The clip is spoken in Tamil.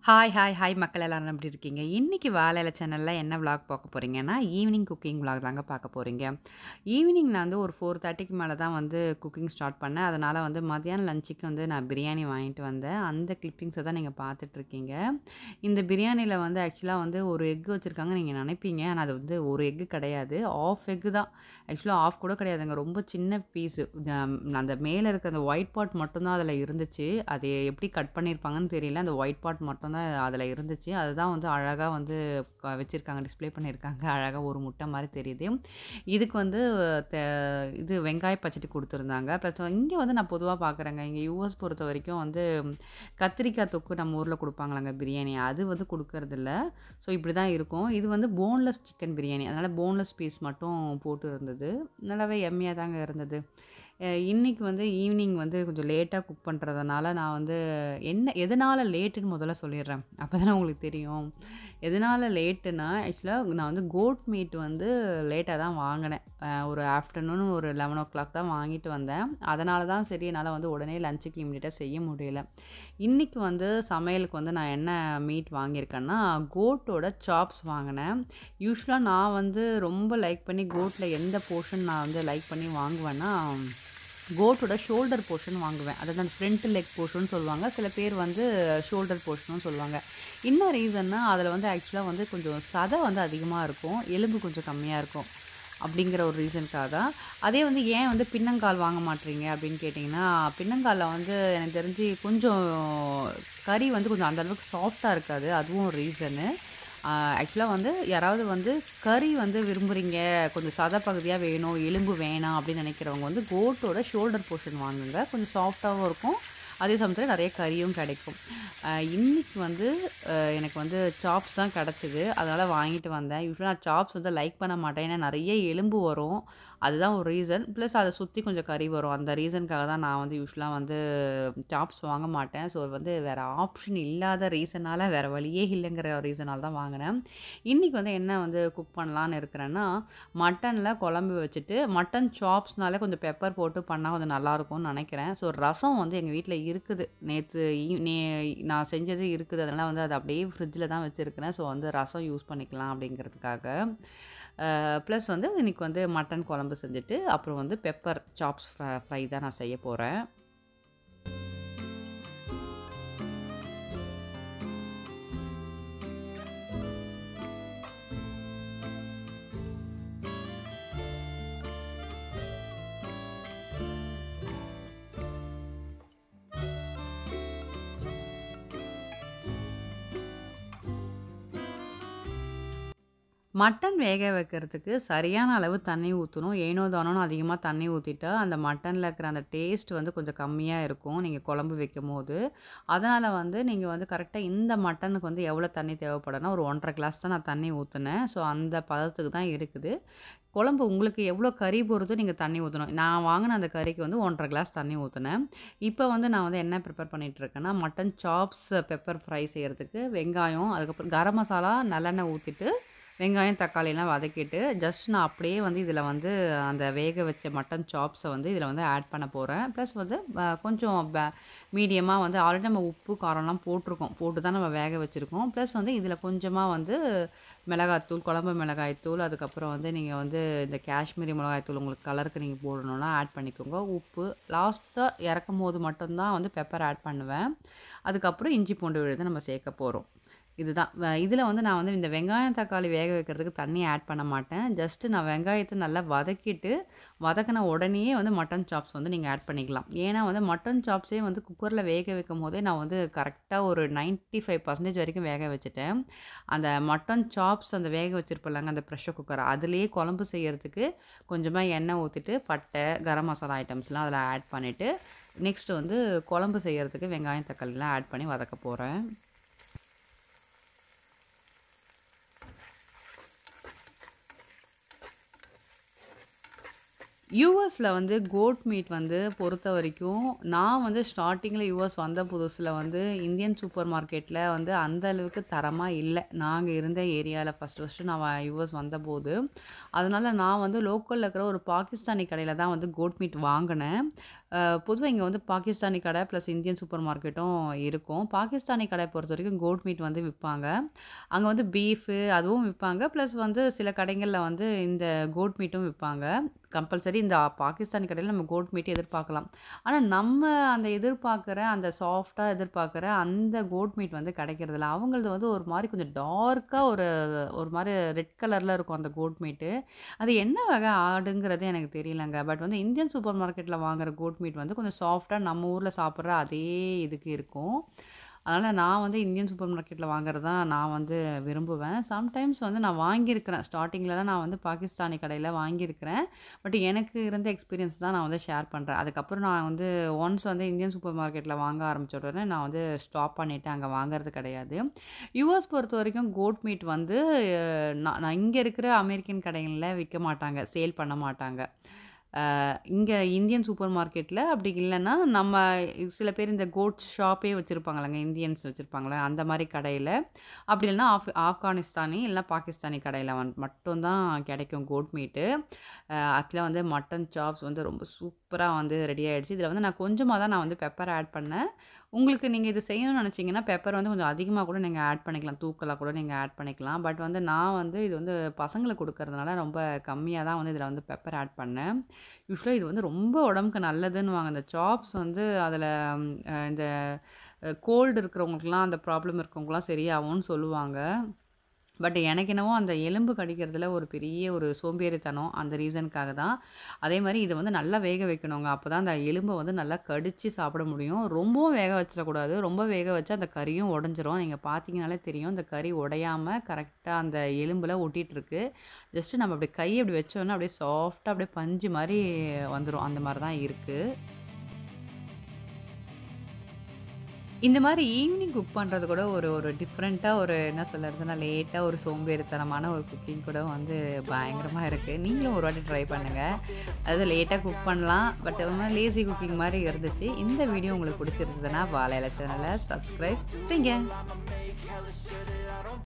ஹாய், ஹாய், ஹாய் மக்கள் எல்லாரும் எப்படி இருக்கீங்க? இன்னைக்கு வாழ இல சேனல்ல என்ன விளாக் பார்க்க போறீங்கன்னா, ஈவினிங் குக்கிங் விளாக் தாங்க பார்க்க போறீங்க. ஈவினிங் நான் வந்து ஒரு 4:30க்கு மேல தான் வந்து குக்கிங் ஸ்டார்ட் பண்ணேன். அதனால வந்து மதியானம் லஞ்சுக்கு வந்து நான் பிரியாணி வாங்கிட்டு வந்தேன். அந்த கிளிப்பிங்ஸ தான் நீங்க பார்த்துட்ருக்கீங்க. இந்த பிரியாணியில வந்து ஆக்சுவலா வந்து ஒரு எக் வச்சிருக்காங்கன்னு நீங்க நினைப்பீங்க. ஆனா அது வந்து ஒரு எக் கிடையாது. ஆஃப் எக் தான். ஆக்சுவலா ஆஃப் கூட கிடையாதுங்க. ரொம்ப சின்ன பீஸு. அம் அந்த மேல இருக்க அந்த ஒயிட் பார்ட் மட்டும் தான் அதில இருந்துச்சு. அது எப்படி கட் பண்ணியிருப்பாங்கன்னு தெரியல. அந்த ஒயிட் பார்ட் மட்டும் தான் அதில இருந்துச்சு. அதுதான் வந்து அழகா வந்து க வச்சிருக்காங்க. டிஸ்ப்ளே பண்ணியிருக்காங்க. அழகா ஒரு முட்டை மாரி தெரியுது. இதுக்கு வந்து த இது வெங்காய பச்சடி குடுத்துருந்தாங்க. ப்ளஸ் இங்க வந்து நான் பொதுவா பார்க்குறேங்க. இங்க யுஎஸ் பொறுத்தவரைக்கும் வந்து கத்திரிக்காய் தொக்கு நம்ம ஊர்ல குடுப்பாங்கல்லங்க பிரியாணி. அது வந்து குடுக்கறதில்ல. ஸோ இப்படி தான் இருக்கும். இது வந்து போன்லெஸ் சிக்கன் பிரியாணி. அதனால போன்லெஸ் பீஸ் மட்டும் போட்டு இருந்தது. நல்லாவே யம்மியா தாங்க இருந்தது. அ இன்னைக்கு வந்து ஈவினிங் வந்து கொஞ்சம் லேட்டா குக் பண்றதுனால நான் வந்து என்ன எதனால லேட்டுன்னு முதல்ல சொல்லிடுறேன். அப்பதானே உங்களுக்கு தெரியும். எதனால லேட்டுன்னா, ஆக்சுவலா நான் வந்து கோட் மீட் வந்து லேட்டா தான் வாங்குனேன். அ ஒரு ஆஃப்டர்நூன் ஒரு 11:00 தான் வாங்கிட்டு வந்தேன். அதனால தான் சரி என்னால வந்து உடனே லஞ்சுக்கு இமிடியேட்டா செய்ய முடியல. இன்னைக்கு வந்து சமையலுக்கு வந்து நான் என்ன மீட் வாங்கியிருக்கேன்னா, கோட்டோட சாப்ஸ் வாங்குனேன். யூசுவலா நான் வந்து ரொம்ப லைக் பண்ணி கோட்ல எந்த போர்ஷன் நான் வந்து லைக் பண்ணி வாங்குவேன்னா, கோட்டோட ஷோல்டர் போர்ஷன் வாங்குவேன். அதாவது அந்த ஃப்ரண்ட் லெக் போர்ஷன்னு சொல்லுவாங்க. சில பேர் வந்து ஷோல்டர் போர்ஷனும் சொல்லுவாங்க. என்ன ரீசன்னா, அதில வந்து ஆக்சுவலா வந்து கொஞ்சம் சதை வந்து அதிகமா இருக்கும். எலும்பு கொஞ்சம் கம்மியா இருக்கும். அப்படிங்கிற ஒரு ரீசனுக்காக தான். அதே வந்து ஏன் வந்து பின்னங்கால் வாங்க மாட்றீங்க அப்படின்னு கேட்டிங்கன்னா, பின்னங்கால்ல வந்து எனக்கு தெரிஞ்சு கொஞ்சம் கறி வந்து கொஞ்சம் அந்த அளவுக்கு சாஃப்ட்டா இருக்காது. அதுவும் ஒரு ரீசனு. அ ஆக்சுவலா வந்து யாராவது வந்து கறி வந்து விரும்புறீங்க, கொஞ்சம் சதை பகுதியா வேணும், எலும்பு வேணாம் அப்படின்னு நினைக்கிறவங்க வந்து கோட்டோட ஷோல்டர் போர்ஷன் வாங்குங்க. கொஞ்சம் சாஃப்ட்டாவும் இருக்கும். அதே சமயத்தில நெறைய கறியும் கிடைக்கும். அ இன்னைக்கு வந்து அ எனக்கு வந்து சாப்ஸ் தான் கிடைச்சது. அதனால வாங்கிட்டு வந்தேன். யூசுவலா நான் சாப்ஸ் வந்து லைக் பண்ண மாட்டேன். ஏன்னா நெறைய எலும்பு வரும். அதுதான் ஒரு ரீசன். ப்ளஸ் அத சுத்தி கொஞ்சம் கறி வரும். அந்த ரீசனுக்காக தான் நான் வந்து யூசுவலா வந்து சாப்ஸ் வாங்க மாட்டேன். ஸோ வந்து வேற ஆப்ஷன் இல்லாத ரீசனால வேற வழியே இல்லங்கிற ரீசனால தான் வாங்குனேன். இன்னைக்கு வந்து என்ன வந்து குக் பண்ணலான்னு இருக்கிறேன்னா, மட்டன்ல குழம்பு வச்சுட்டு, மட்டன் சாப்ஸ்னால கொஞ்சம் பெப்பர் போட்டு பண்ணா கொஞ்சம் நல்லாயிருக்கும்னு நெனைக்கிறேன். ஸோ ரசம் வந்து எங்க வீட்ல இருக்குது. நேத்து ஈ நே நான் செஞ்சது இருக்குது. அதனால வந்து அத அப்படியே ஃப்ரிட்ஜில தான் வச்சிருக்கிறேன். ஸோ வந்து ரசம் யூஸ் பண்ணிக்கலாம் அப்படிங்கிறதுக்காக. அ ப்ளஸ் வந்து இன்னைக்கு வந்து மட்டன் குழம்பு செஞ்சுட்டு, அப்புறம் வந்து பெப்பர் சாப்ஸ் ஃப்ர ஃப்ரை தான் நான் செய்ய போறேன். மட்டன் வேக வைக்கிறதுக்கு சரியான அளவு தண்ணி ஊத்தணும். ஏனோ தானோன்னு அதிகமா தண்ணி ஊத்திட்டா, அந்த மட்டன்ல இருக்கிற அந்த டேஸ்ட் வந்து கொஞ்சம் கம்மியா இருக்கும். நீங்க குழம்பு வைக்கும்போது. அதனால வந்து நீங்க வந்து கரெக்ட்டா இந்த மட்டனுக்கு வந்து எவ்வளோ தண்ணி தேவைப்படும்னா, ஒரு 1 1/2 கிளாஸ் தான் நான் தண்ணி ஊத்துனேன். ஸோ அந்த பதத்துக்கு தான் இருக்குது. குழம்பு உங்களுக்கு எவ்வளோ கறி பொறுத்து நீங்க தண்ணி ஊத்தணும். நான் வாங்குன அந்த கறிக்கு வந்து 1 1/2 கிளாஸ் தண்ணி ஊத்துனேன். இப்போ வந்து நான் வந்து என்ன ப்ரிப்பேர் பண்ணிட்டுருக்கேன்னா, மட்டன் சாப்ஸ் பெப்பர் ஃப்ரை செய்றதுக்கு வெங்காயம், அதுக்கப்புறம் கரம் மசாலா, நல்லெண்ணெய் ஊத்திட்டு, வெங்காயம், தக்காளிலாம் வதக்கிட்டு, ஜஸ்ட் நான் அப்படியே வந்து இதில வந்து அந்த வேக வச்ச மட்டன் சாப்ஸ வந்து இதில வந்து ஆட் பண்ண போறேன். ப்ளஸ் வந்து அ கொஞ்சம் ப மீடியமா வந்து ஆல்ரெடி நம்ம உப்பு, காரம்லாம் போட்டுருக்கோம். போட்டு தான் நம்ம வேக வச்சிருக்கோம். ப்ளஸ் வந்து இதில கொஞ்சமா வந்து மிளகாய்த்தூள், குழம்பு மிளகாய் தூள், அதுக்கப்புறம் வந்து நீங்க வந்து இந்த காஷ்மீரி மிளகாய் தூள் உங்களுக்கு கலருக்கு நீங்க போடணும்னா ஆட் பண்ணிக்கோங்க. உப்பு லாஸ்ட்டா இறக்கும்போது மட்டும் தான் வந்து பெப்பர் ஆட் பண்ணுவேன். அதுக்கப்புறம் இஞ்சி, பூண்டு விழுது நம்ம சேர்க்க போறோம். இதுதான். வ இதில வந்து நான் வந்து இந்த வெங்காயம், தக்காளி வேக வைக்கிறதுக்கு தண்ணி ஆட் பண்ண மாட்டேன். ஜஸ்ட் நான் வெங்காயத்த நல்லா வதக்கிட்டு, வதக்குன உடனேயே வந்து மட்டன் சாப்ஸ் வந்து நீங்க ஆட் பண்ணிக்கலாம். ஏன்னா வந்து மட்டன் சாப்ஸே வந்து குக்கர்ல வேக வைக்கும்போதே நான் வந்து கரெக்ட்டா ஒரு 95% வரைக்கும் வேக வச்சுட்டேன். அந்த மட்டன் சாப்ஸ் அந்த வேக வச்சிருப்பேன்லங்க அந்த ப்ரெஷர் குக்கர், அதிலேயே குழம்பு செய்யறதுக்கு கொஞ்சமா எண்ணெய் ஊத்திட்டு, பட்டை, கரம் மசாலா ஐட்டம்ஸ்லாம் அதில ஆட் பண்ணிட்டு, நெக்ஸ்ட் வந்து குழம்பு செய்யறதுக்கு வெங்காயம், தக்காளிலாம் ஆட் பண்ணி வதக்க போறேன். யுஎஸ்ல வந்து கோட் மீட் வந்து பொறுத்தவரைக்கும், நான் வந்து ஸ்டார்ட்டிங்ல யுஎஸ் வந்த புதுசுல வந்து இந்தியன் சூப்பர் மார்க்கெட்ல வந்து அந்த அளவுக்கு தரமா இல்ல. நாங்க இருந்த ஏரியால ஃபர்ஸ்ட்டு ஃபர்ஸ்ட்டு நான் வ யுஎஸ் வந்தபோது. அதனால நான் வந்து லோக்கல்ல இருக்கிற ஒரு பாகிஸ்தானி கடையில தான் வந்து கோட் மீட் வாங்குனேன். அ பொதுவா இங்க வந்து பாகிஸ்தானி கடை பிளஸ் இந்தியன் சூப்பர் மார்க்கெட்டும் இருக்கும். பாகிஸ்தானி கடை பொறுத்தவரைக்கும் கோட் மீட் வந்து விப்பாங்க. அங்க வந்து பீஃபு அதுவும் விப்பாங்க. பிளஸ் வந்து சில கடைகள்ல வந்து இந்த கோட் மீட்டும் விப்பாங்க. கம்பல்சரி இந்த பாகிஸ்தானி கடையில நம்ம கோட் மீட் எதிர்பார்க்கலாம். ஆனா நம்ம அந்த எதிர்பார்க்கிற அந்த சாஃப்ட்டா எதிர்பார்க்கிற அந்த கோட் மீட் வந்து கிடைக்கிறதில்ல. அவங்களது வந்து ஒரு மாரி கொஞ்சம் டார்க்கா ஒரு ஒரு மாரி ரெட் கலர்ல இருக்கும் அந்த கோட் மீட்டு. அது என்ன வகை ஆடுங்கிறது எனக்கு தெரியலங்க. பட் வந்து இந்தியன் சூப்பர் மார்க்கெட்ல வாங்குற கோட் மீட் வந்து கொஞ்சம் சாஃப்ட்டா நம்ம ஊர்ல சாப்பிடுற அதே இதுக்கு இருக்கும். அதனால நான் வந்து இந்தியன் சூப்பர் மார்க்கெட்ல வாங்குறது தான் நான் வந்து விரும்புவேன். சம்டைம்ஸ் வந்து நான் வாங்கியிருக்கிறேன். ஸ்டார்ட்டிங்லலாம் நான் வந்து பாகிஸ்தானி கடையில வாங்கியிருக்கிறேன். பட் எனக்கு இருந்த எக்ஸ்பீரியன்ஸ் தான் நான் வந்து ஷேர் பண்றேன். அதுக்கப்புறம் நான் வந்து ஒன்ஸ் வந்து இந்தியன் சூப்பர் மார்க்கெட்ல வாங்க ஆரம்பிச்ச உடனே நான் வந்து ஸ்டாப் பண்ணிட்டேன். அங்க வாங்குறது கிடையாது. யுஎஸ் பொறுத்தவரைக்கும் கோட் மீட் வந்து நான் நான் இங்க இருக்கிற அமெரிக்கன் கடைகள்ல விக்க மாட்டாங்க. சேல் பண்ண மாட்டாங்க. அ இங்க இந்தியன் சூப்பர் மார்க்கெட்ல அப்படி இல்லன்னா, நம்ம சில பேர் இந்த கோட் ஷாப்பே வச்சிருப்பாங்கல்லங்க. இந்தியன்ஸ் வச்சிருப்பாங்கல்ல. அந்த மாரி கடையில. அப்படி இல்லன்னா ஆஃப் ஆப்கானிஸ்தானி இல்லன்னா பாகிஸ்தானி கடையில வன் மட்டும் தான் கிடைக்கும் கோட் மீட்டு. அ ஆக்சுவலா வந்து மட்டன் சாப்ஸ் வந்து ரொம்ப சூப்பரா வந்து ரெடி ஆயிடுச்சு. இதில வந்து நான் கொஞ்சமா தான் நான் வந்து பெப்பர் ஆட் பண்ணேன். உங்களுக்கு நீங்க இது செய்யணும்னு நெனச்சீங்கன்னா, பெப்பர் வந்து கொஞ்சம் அதிகமா கூட நீங்க ஆட் பண்ணிக்கலாம். தூக்கலா கூட நீங்க ஆட் பண்ணிக்கலாம். பட் வந்து நான் வந்து இது வந்து பசங்களுக்கு குடுக்கறதுனால ரொம்ப கம்மியா தான் வந்து இதில வந்து பெப்பர் ஆட் பண்ணேன். யூசுவலா இது வந்து ரொம்ப உடம்புக்கு நல்லதுன்னுவாங்க. இந்த சாப்ஸ் வந்து அதில அ இந்த அ கோல்டு இருக்கிறவங்களுக்குலாம் அந்த ப்ராப்ளம் இருக்கவங்கலாம் சரியாகும்னு சொல்லுவாங்க. பட் எனக்கு என்னவோ அந்த எலும்பு கடிக்கிறதுல ஒரு பெரிய ஒரு சோம்பேறித்தனம். அந்த ரீசனுக்காக தான். அதே மாரி இத வந்து நல்லா வேக வைக்கணுங்க. அப்பதான் அந்த எலும்ப வந்து நல்லா கடிச்சு சாப்பிட முடியும். ரொம்பவும் வேக வச்சிடக்கூடாது. ரொம்ப வேக வச்சா அந்த கறியும் உடைஞ்சிரும். நீங்க பார்த்தீங்கனாலே தெரியும். இந்த கறி உடையாம கரெக்ட்டா அந்த எலும்புல ஒட்டிட்டுருக்கு. ஜஸ்ட் நம்ம அப்படி கைய இப்படி வச்சோம்னா, அப்படியே சாஃப்ட்டா அப்படியே பஞ்சு மாரி வந்துரும். அந்த மாரி தான் இருக்கு. இந்த மாரி ஈவினிங் குக் பண்றது கூட ஒரு ஒரு டிஃப்ரெண்ட்டா ஒரு என்ன சொல்றதுன்னா, லேட்டா ஒரு சோம்பேறித்தனமான ஒரு குக்கிங் கூட வந்து பயங்கரமா இருக்கு. நீங்களும் ஒரு வாட்டி ட்ரை பண்ணுங்க. அதாவது லேட்டா குக் பண்ணலாம். பட் ஒரு மாரி லேசி குக்கிங் மாரி இருந்துச்சு. இந்த வீடியோ உங்களுக்கு பிடிச்சிருந்ததுன்னா, வாழை இலை சேனல சப்ஸ்கிரைப் செய்ங்க.